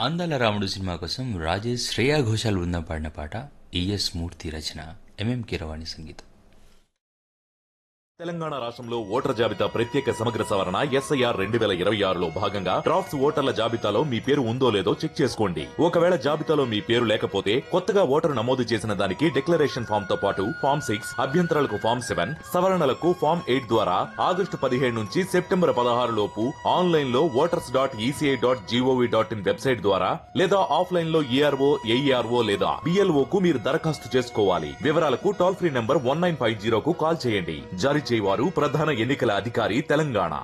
అందాల రాముడు సినిమా కోసం రాజేష్ శ్రేయా ఘోషాల్ బృందం పాడిన పాట ఈఎస్ మూర్తి రచన ఎంఎం కీరవాణి సంగీతం తెలంగాణ రాష్ట్రంలో ఓటర్ జాబితా ప్రత్యేక సమగ్ర సవరణ ఎస్ఐఆర్ రెండు వేల ఇరవై ఆరులో భాగంగా డ్రాఫ్ట్స్ ఓటర్ల జాబితాలో మీ పేరు ఉందో లేదో చెక్ చేసుకోండి ఒకవేళ జాబితాలో మీ పేరు లేకపోతే కొత్తగా ఓటరు నమోదు చేసిన దానికి డిక్లరేషన్ ఫామ్ తో పాటు ఫామ్ సిక్స్ అభ్యంతరాలకు ఫామ్ సెవెన్ సవరణలకు ఫామ్ ఎయిట్ ద్వారా ఆగస్టు పదిహేడు నుంచి సెప్టెంబర్ పదహారు లోపు ఆన్లైన్ లో voters dot ECI dot GOV dot in website ద్వారా లేదా ఆఫ్లైన్ లో ఈఆర్ఓ ఏఈఆర్ఓ లేదా బిఎల్ఓ కు మీరు దరఖాస్తు చేసుకోవాలి వివరాలకు toll free number one nine five జీరోకు కాల్ చేయండి జారీ చేయవారు ప్రధాన ఎన్నికల అధికారి తెలంగాణ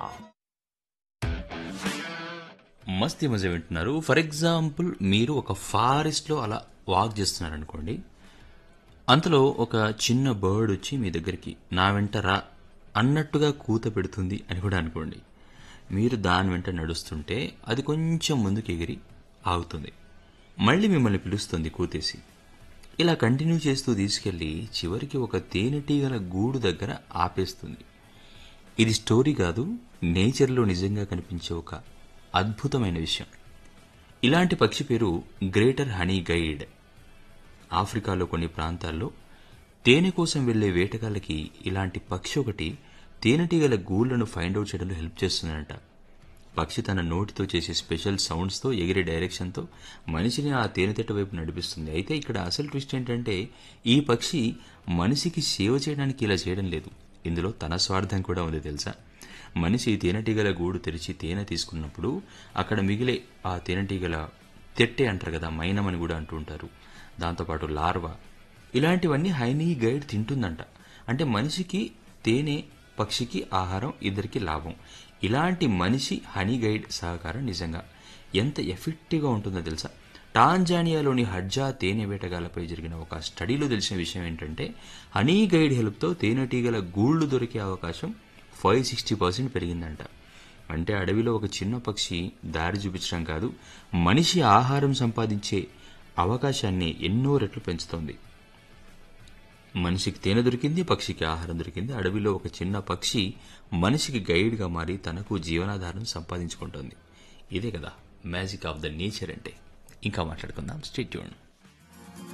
మస్తీ మజా వింటున్నారు ఫర్ ఎగ్జాంపుల్ మీరు ఒక ఫారెస్ట్లో అలా వాక్ చేస్తున్నారు అనుకోండి అంతలో ఒక చిన్న బర్డ్ వచ్చి మీ దగ్గరికి నా వెంట రా అన్నట్టుగా కూత పెడుతుంది అని కూడా అనుకోండి మీరు దాని వెంట నడుస్తుంటే అది కొంచెం ముందుకు ఎగిరి ఆగుతుంది మళ్ళీ మిమ్మల్ని పిలుస్తుంది కూతేసి ఇలా కంటిన్యూ చేస్తూ తీసుకెళ్లి చివరికి ఒక తేనెటీగల గూడు దగ్గర ఆపేస్తుంది ఇది స్టోరీ కాదు నేచర్లో నిజంగా కనిపించే ఒక అద్భుతమైన విషయం ఇలాంటి పక్షి పేరు గ్రేటర్ హనీ గైడ్ ఆఫ్రికాలో కొన్ని ప్రాంతాల్లో తేనె కోసం వెళ్లే వేటగాళ్ళకి ఇలాంటి పక్షి ఒకటి తేనెటీగల గూళ్లను ఫైండ్ అవుట్ చేయడంలో హెల్ప్ చేస్తుందంట పక్షి తన నోటితో చేసే స్పెషల్ సౌండ్స్తో ఎగిరే డైరెక్షన్తో మనిషిని ఆ తేనెతెట్ట వైపు నడిపిస్తుంది అయితే ఇక్కడ అసలు ట్విస్ట్ ఏంటంటే ఈ పక్షి మనిషికి సేవ చేయడానికి ఇలా చేయడం లేదు ఇందులో తన స్వార్థం కూడా ఉంది తెలుసా మనిషి తేనెటీగల గూడు తెరిచి తేనె తీసుకున్నప్పుడు అక్కడ మిగిలే ఆ తేనెటీగల తెట్టే అంటారు కదా మైనం అని కూడా అంటూ ఉంటారు దాంతోపాటు లార్వా ఇలాంటివన్నీ హైనీ గైడ్ తింటుందంట అంటే మనిషికి తేనె పక్షికి ఆహారం ఇద్దరికి లాభం ఇలాంటి మనిషి హనీ గైడ్ సహకారం నిజంగా ఎంత ఎఫెక్టివ్గా ఉంటుందో తెలుసా టాంజానియాలోని హడ్జా తేనె వేటగాళ్లపై జరిగిన ఒక స్టడీలో తెలిసిన విషయం ఏంటంటే హనీ గైడ్ హెల్ప్తో తేనెటీగల గూళ్లు దొరికే అవకాశం ఫైవ్ సిక్స్టీ పర్సెంట్ పెరిగిందంట అంటే అడవిలో ఒక చిన్న పక్షి దారి చూపించడం కాదు మనిషి ఆహారం సంపాదించే అవకాశాన్ని ఎన్నో రెట్లు పెంచుతోంది మనిషికి తేనె దొరికింది పక్షికి ఆహారం దొరికింది అడవిలో ఒక చిన్న పక్షి మనిషికి గైడ్గా మారి తనకు జీవనాధారం సంపాదించుకుంటోంది ఇదే కదా మ్యాజిక్ ఆఫ్ ద నేచర్ అంటే ఇంకా మాట్లాడుకుందాం స్టేట్యూన్